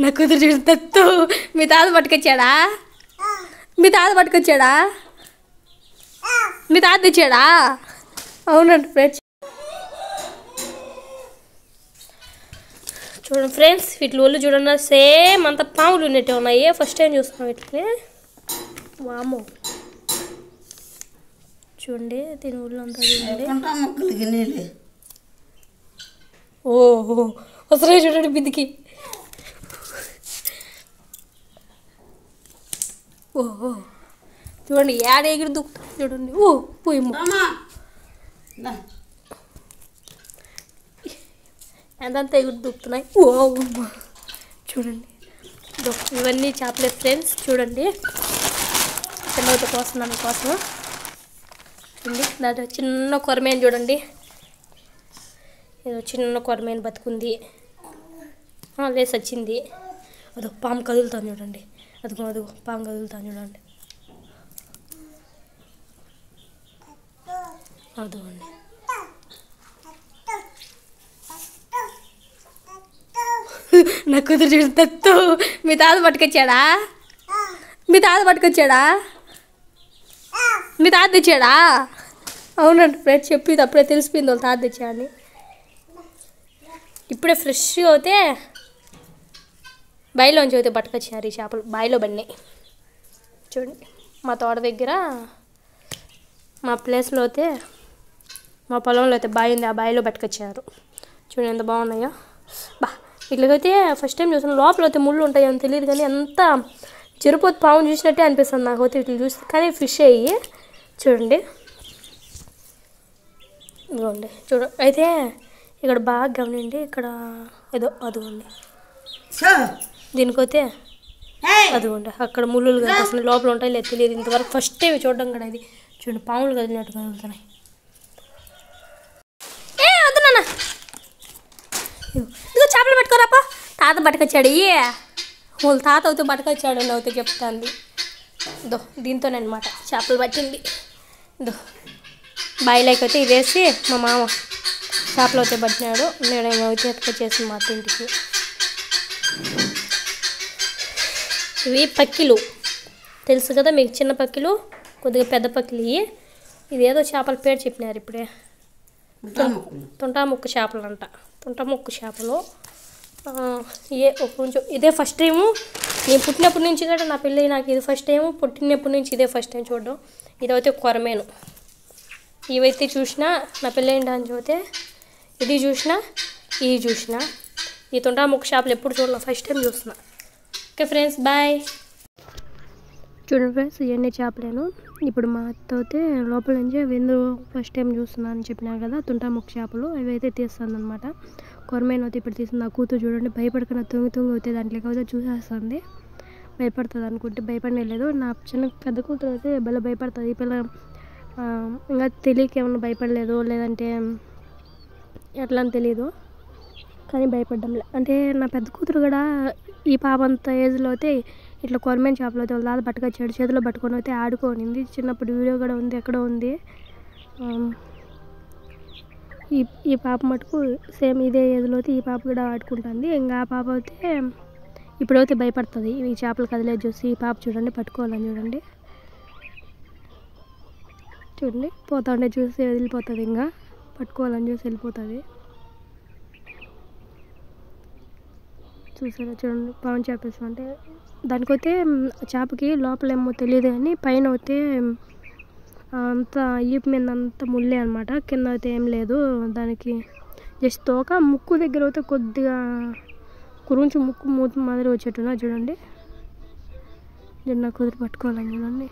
నా కూతురు చూడు తత్తు మీ తాత పట్టుకొచ్చాడా మీ తాత పట్టుకొచ్చాడా మీ తాత తెచ్చాడా అవునండి ఫ్రెండ్స్ చూడండి ఫ్రెండ్స్ వీటి ఒళ్ళు చూడండి సేమ్ అంత పాములు ఉన్నట్టే ఉన్నాయి ఫస్ట్ టైం చూస్తున్నాం వీటిని వామో చూడండి దీని ఒళ్ళు అంతా చూడండి కొంటా మొక్కలకి నీళ్ళు ఓహో వస్తున్నాయి చూడండి బిందికి ఓహో చూడండి ఏడ ఎగిరి దుక్కుతుంది చూడండి ఓ పోయమ్మ రామా దా. ఎంతంత ఎగురు దుక్కుతున్నాయి ఓ అమ్మ చూడండి ఇదో ఇవన్నీ చేపలే ఫ్రెండ్స్ చూడండి చిన్నత కోసం దాని కోసం చూడండి దాంట్లో చిన్న కొరమేను చూడండి ఏదో చిన్న కొరమేను బతుకుంది ఆ, లేసి వచ్చింది అదో పాము కదులుతాను చూడండి అదిగో అదిగో పాము కదులుతాను చూడండి అదిగోండి నా కూతురు చూడు తత్తు మీ తాత పట్టుకొచ్చాడా మీ తాత పట్టుకొచ్చాడా మీ తాత తెచ్చాడా అవునండి ఫ్రెండ్స్ చెప్పింది అప్పుడే తెలిసిపోయింది వాళ్ళ తాత తెచ్చాడని ఇప్పుడే ఫ్రెష్గా అవుతే బాయిలోంచి అయితే పట్టుకొచ్చారు ఈ చేపలు బాయిలో పడినాయి చూడండి మా తోట దగ్గర మా ప్లేస్లో అయితే మా పొలంలో అయితే బావి ఉంది ఆ బావిలో పట్టుకొచ్చారు చూడండి ఎంత బాగున్నాయో బా ఇట్లకైతే ఫస్ట్ టైం చూసాను లోపల అయితే ముళ్ళు ఉంటాయో అని తెలియదు కానీ ఎంత చెరుపోతు పాము చూసినట్టే అనిపిస్తుంది నాకైతే ఇట్లా చూస్తే కానీ ఫిష్ అయ్యి చూడండి ఇదిగోండి చూడ అయితే ఇక్కడ బాగా గమనండి ఇక్కడ ఏదో అదిగోండి సో దీనికైతే ఏయ్ అదిగోండి అక్కడ ముళ్ళులు కనిపిస్తున్నాయి లోపల ఉంటాయి లేదు తెలియదు ఇంతవరకు ఫస్ట్ టైం చూడడం కూడా ఇది చూడండి పాములు కదిలినట్టు కదులుతున్నాయి ఏ వద్దు నాన్న ఇదిగో ఇదిగో చేపలు పట్టుకోరాపా తాత పట్టుకొచ్చాడు ఏ వాళ్ళ తాత అవుతూ పట్టుకొచ్చాడు అని అవుతే చెప్తాంది ఇదో దీంతోనమాట చేపలు పట్టింది ఇదో బాయిలోకి అయితే ఇదేసి మా మామ చేపలు అయితే పట్టినాడు నేను అయితే ఎత్తుకొచ్చేసి మా అత్త ఇంటికి ఇవి పక్కిలు తెలుసు కదా మీకు చిన్న పక్కిలు కొద్దిగా పెద్ద పక్కిలు ఇవి ఇదేదో చేపల పేరు చెప్పినారు ఇప్పుడే ఉంటా మొక్కలు తుంటా ముక్కు చేపలు అంట తుంటా ముక్కు చేపలు ఆ, ఏ ఒక కొంచెం ఇదే ఫస్ట్ టైము నేను పుట్టినప్పటి నుంచి కూడా నా పెళ్ళి నాకు ఇది ఫస్ట్ టైము పుట్టినప్పటి నుంచి ఇదే ఫస్ట్ టైం చూడడం ఇదైతే కొరమేను ఇవైతే చూసినా నా పెళ్ళి అని చూస్తే ఇది చూసినా ఇది చూసినా ఈ తుంటా ముక్కు చేపలు ఎప్పుడు చూడలే ఫస్ట్ టైం చూస్తున్నా ఓకే ఫ్రెండ్స్ బాయ్ చూడండి ఫ్రెండ్స్ ఇవన్నీ చేపలేను ఇప్పుడు మా అత్త అయితే లోపల నుంచి వెందు ఫస్ట్ టైం చూస్తున్నాను అని చెప్పినా కదా తుంటా ముక్క చేపలు అవి అయితే తీస్తుంది అనమాట కొరమైన అయితే ఇప్పుడు తీస్తుంది నా కూతురు చూడండి భయపడకుండా తొంగి తొంగి అయితే దాంట్లోకి అయితే చూసేస్తుంది భయపడుతుంది అనుకుంటే భయపడనే లేదు నా చిన్న పెద్ద కూతురు అయితే భలే భయపడుతుంది ఈ పిల్ల ఆ, ఇంకా తెలియక ఏమన్నా భయపడలేదు లేదంటే ఎట్లా అని తెలియదు కానీ భయపడ్డం లే అంటే నా పెద్ద కూతురు కూడా ఈ పాప అంత ఏజ్లో అయితే ఇట్లా కొరమేన్ చేపలు అయితే వాళ్ళ దాదా పట్టుకొచ్చాడు చేతిలో పట్టుకొని అయితే ఆడుకోనింది చిన్నప్పుడు వీడియో కూడా ఉంది ఎక్కడో ఉంది ఆమ్, ఈ ఈ పాప మటుకు సేమ్ ఇదే ఏజ్లో అయితే ఈ పాప కూడా ఆడుకుంటుంది ఇంకా ఆ పాప అయితే ఇప్పుడైతే భయపడుతుంది ఈ చేపలు కదిలేదు చూసి ఈ పాప చూడండి పట్టుకోవాలని చూడండి చూడండి పోతా ఉంటే చూసి వదిలిపోతుంది ఇంకా పట్టుకోవాలని చూసి వెళ్ళిపోతుంది చూసారా చూడండి పాము చేపేస్తాం అంటే దానికైతే మ్, చేపకి లోపల ఏమో తెలియదు కానీ పైన అయితే మ్, అంత ఈపు మీద అంత ముల్లే అనమాట కింద అయితే ఏం లేదు దానికి జస్ట్ తోక ముక్కు దగ్గర అయితే కొద్దిగా కురుంచి ముక్కు మూత మాదిరి వచ్చేట్టున్నా చూడండి చూడండి నాకు కుదిరి పట్టుకోవాలని చూడండి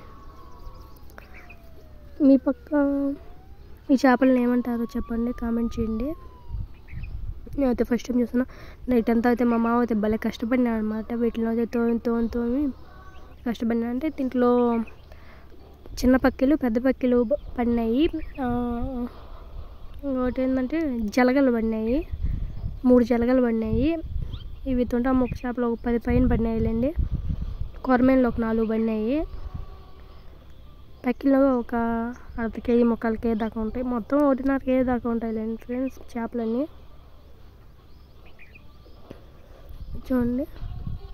మీ పక్క ఈ చేపలను ఏమంటారో చెప్పండి కామెంట్ చేయండి నేనైతే ఫస్ట్ టైం చూస్తున్నా నైట్ అంతా అయితే మా మామ అయితే భలే కష్టపడినా అనమాట వీటిలో అయితే తోమి తోమి తోమి కష్టపడినా అంటే దీంట్లో చిన్న పక్కిలు పెద్ద పక్కిలు బ- పడినాయి ఆ, ఇంకోటి ఏంటంటే జలగలు పడినాయి మూడు జలగలు పడినాయి ఇవి తుంటా ముక్క చేపలు ఒక పది పైన పడినాయిలేండి కొరమేన్లు ఒక నాలుగు పడినాయి పక్కిలో ఒక అర్ధ కేజీ ముక్కలు కేజీ దాకా ఉంటాయి మొత్తం ఒకటిన్నర కేజీ దాకా ఉంటాయిలేండి ఫ్రెండ్స్ చేపలన్నీ చూడండి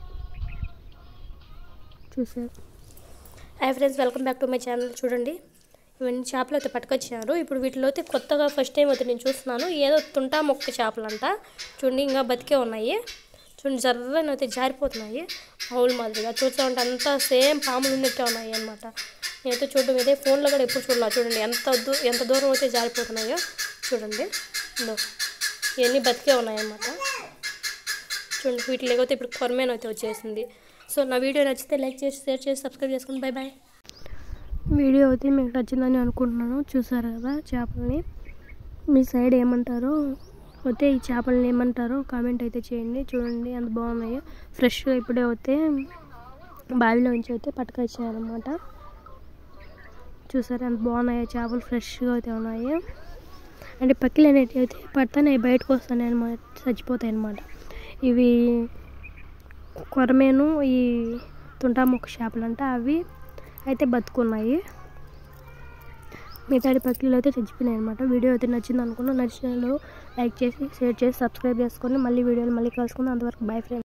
చూసారు hi friends welcome back to my channel చూడండి ఇవన్నీ చేపలు అయితే పట్టుకొచ్చారు ఇప్పుడు వీటిలో అయితే కొత్తగా ఫస్ట్ టైం అయితే నేను చూస్తున్నాను ఏదో తుంటా మొక్క చేపలంట చూడండి ఇంకా బతికే ఉన్నాయి చూడండి జర్రని అయితే జారిపోతున్నాయి మామూలు మాదిరిగా చూస్తూ ఉంటే అంతా సేమ్ పాములు ఉన్నట్టే ఉన్నాయి అనమాట నేనైతే చూడడం ఇదే ఫోన్లో కూడా ఎప్పుడు చూడాలి చూడండి ఎంత దూ ఎంత దూరం అయితే జారిపోతున్నాయో చూడండి ఇదో ఇవన్నీ బతికే ఉన్నాయన్నమాట చూడండి వీటిలో అయితే ఇప్పుడు కొరమేన అయితే వచ్చేసింది సో నా వీడియో నచ్చితే లైక్ చేసి షేర్ చేసి సబ్స్క్రైబ్ చేసుకోండి బాయ్ బాయ్ వీడియో అయితే మీకు నచ్చిందని అనుకుంటున్నాను చూసారు కదా చేపల్ని మీ సైడ్ ఏమంటారో అయితే ఈ చేపల్ని ఏమంటారో కామెంట్ అయితే చేయండి చూడండి ఎంత బాగున్నాయో ఫ్రెష్గా ఇప్పుడే అయితే బావిలో నుంచి అయితే పట్టుకొచ్చారనమాట చూసారు ఎంత బాగున్నాయో చేపలు ఫ్రెష్గా అయితే ఉన్నాయి అంటే పక్కిలు అనేటివి అయితే పడతానే బయటకు వస్తాయి అనమాట చచ్చిపోతాయి అనమాట ఇవి కొరమేను ఈ తుంటాముక్క చేపలు అంట అవి అయితే బతుకున్నాయి మిగతాడి పక్కలు అయితే చచ్చిపోయినాయి అనమాట వీడియో అయితే నచ్చింది అనుకున్నా నచ్చిన లైక్ చేసి షేర్ చేసి సబ్స్క్రైబ్ చేసుకొని మళ్ళీ వీడియోలు మళ్ళీ కలుసుకుందాం అంతవరకు బై ఫ్రెండ్స్